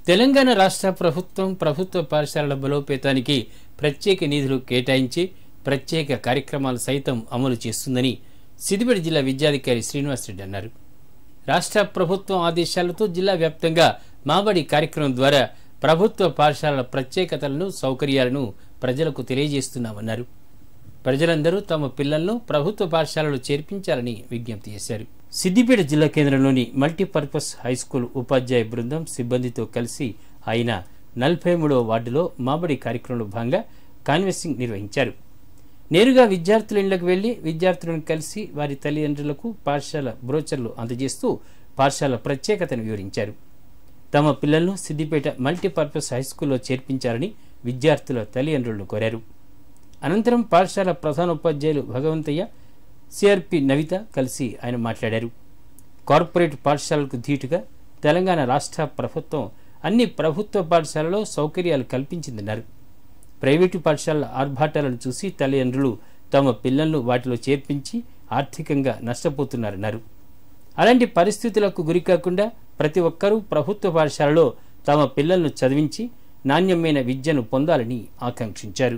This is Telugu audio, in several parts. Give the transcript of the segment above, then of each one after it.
తెలంగాణ రాష్ట్ర ప్రభుత్వం ప్రభుత్వ పాఠశాలల బలోపేతానికి ప్రత్యేక నిధులు కేటాయించి ప్రత్యేక కార్యక్రమాలు సైతం అమలు చేస్తుందని సిద్దిపేట జిల్లా విద్యాధికారి శ్రీనివాసరెడ్డి అన్నారు రాష్ట్ర ప్రభుత్వం ఆదేశాలతో జిల్లా వ్యాప్తంగా మాబడి కార్యక్రమం ద్వారా ప్రభుత్వ పాఠశాలల ప్రత్యేకతలను సౌకర్యాలను ప్రజలకు తెలియజేస్తున్నామన్నారు ప్రజలందరూ తమ పిల్లలను ప్రభుత్వ పాఠశాలలో చేర్పించాలని విజ్ఞప్తి చేశారు సిద్దిపేట జిల్లా కేంద్రంలోని మల్టీపర్పస్ హైస్కూల్ ఉపాధ్యాయ బృందం సిబ్బందితో కలిసి ఆయన నలభై మూడవ వార్డులో మాబడి కార్యక్రమంలో భాగంగా కాన్వెసింగ్ నిర్వహించారు నేరుగా విద్యార్థుల ఇళ్లకు వెళ్లి విద్యార్థులను కలిసి వారి తల్లిదండ్రులకు పాఠశాల బ్రోచర్లు అందజేస్తూ పాఠశాల ప్రత్యేకతను వివరించారు తమ పిల్లలను సిద్దిపేట మల్టీపర్పస్ హైస్కూల్లో చేర్పించాలని విద్యార్థుల తల్లిదండ్రులను కోరారు అనంతరం పాఠశాల ప్రధానోపాధ్యాయులు భగవంతయ్య సిఆర్పి నవిత కలిసి ఆయన మాట్లాడారు కార్పొరేట్ పాఠశాలలకు ధీటుగా తెలంగాణ రాష్ట్ర ప్రభుత్వం అన్ని ప్రభుత్వ పాఠశాలలో సౌకర్యాలు కల్పించిందన్నారు ప్రైవేటు పాఠశాలల ఆర్భాటాలను చూసి తల్లిదండ్రులు తమ పిల్లలను వాటిలో చేర్పించి ఆర్థికంగా నష్టపోతున్నారన్నారు అలాంటి పరిస్థితులకు గురికాకుండా ప్రతి ఒక్కరూ ప్రభుత్వ పాఠశాలలో తమ పిల్లలను చదివించి నాణ్యమైన విద్యను పొందాలని ఆకాంక్షించారు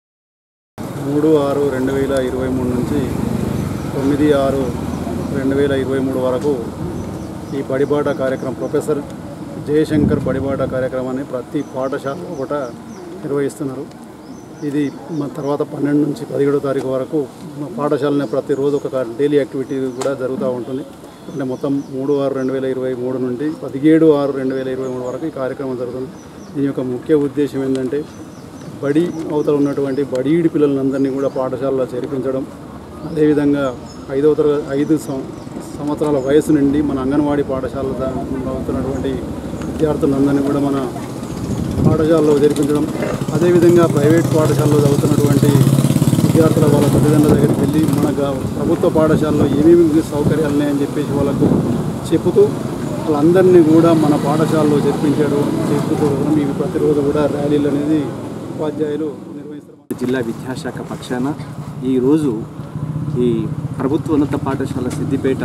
మూడు ఆరు రెండు వేల ఇరవై మూడు నుంచి తొమ్మిది ఆరు రెండు వేల ఇరవై మూడు వరకు ఈ బడిబాట కార్యక్రమం ప్రొఫెసర్ జయశంకర్ బడిబాట కార్యక్రమాన్ని ప్రతి పాఠశాలలో కూడా నిర్వహిస్తున్నారు ఇది మన తర్వాత పన్నెండు నుంచి పదిహేడో తారీఖు వరకు మా పాఠశాలని ప్రతిరోజు ఒక డైలీ యాక్టివిటీ కూడా జరుగుతూ ఉంటుంది అంటే మొత్తం మూడు ఆరు రెండు వేల ఇరవై మూడు నుండి పదిహేడు ఆరు రెండు వేల ఇరవై మూడు వరకు ఈ కార్యక్రమం జరుగుతుంది దీని యొక్క ముఖ్య ఉద్దేశం ఏంటంటే బడి అవతల ఉన్నటువంటి బడీడి పిల్లలందరినీ కూడా పాఠశాలలో చేర్పించడం అదేవిధంగా ఐదవ తరగతి ఐదు సం- సంవత్సరాల వయసు నుండి మన అంగన్వాడీ పాఠశాలలో అవుతున్నటువంటి విద్యార్థులందరినీ కూడా మన పాఠశాలలో చేర్పించడం అదేవిధంగా ప్రైవేట్ పాఠశాలలో చదువుతున్నటువంటి విద్యార్థుల వాళ్ళ తల్లిదండ్రుల దగ్గరికి వెళ్ళి మన గా- ప్రభుత్వ పాఠశాలలో ఏమేమి సౌకర్యాలు ఉన్నాయని చెప్పేసి వాళ్ళకు చెబుతూ వాళ్ళందరినీ కూడా మన పాఠశాలలో చేర్పించడం చేర్పించడం ఇవి ప్రతిరోజు కూడా ర్యాలీలు అనేది ఉపాధ్యాయులు నిర్వహిస్తారు జిల్లా విద్యాశాఖ పక్షాన ఈరోజు ఈ ప్రభుత్వ ఉన్నత పాఠశాల సిద్దిపేట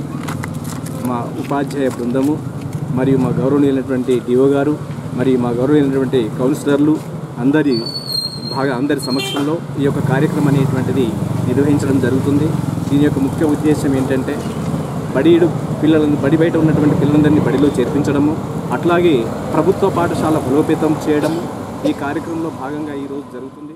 మా ఉపాధ్యాయ బృందము మరియు మా గౌరవనీయులైనటువంటి డిఓ గారు మరియు మా గౌరవనీయులైనటువంటి కౌన్సిలర్లు అందరి బాగా అందరి సమక్షంలో ఈ యొక్క కార్యక్రమం అనేటువంటిది నిర్వహించడం జరుగుతుంది దీని యొక్క ముఖ్య ఉద్దేశం ఏంటంటే బడిడు పిల్లలను బడి బయట ఉన్నటువంటి పిల్లలందరినీ బడిలో చేర్పించడము అట్లాగే ప్రభుత్వ పాఠశాల బలోపేతం చేయడము ఈ కార్యక్రమంలో భాగంగా ఈరోజు జరుగుతుంది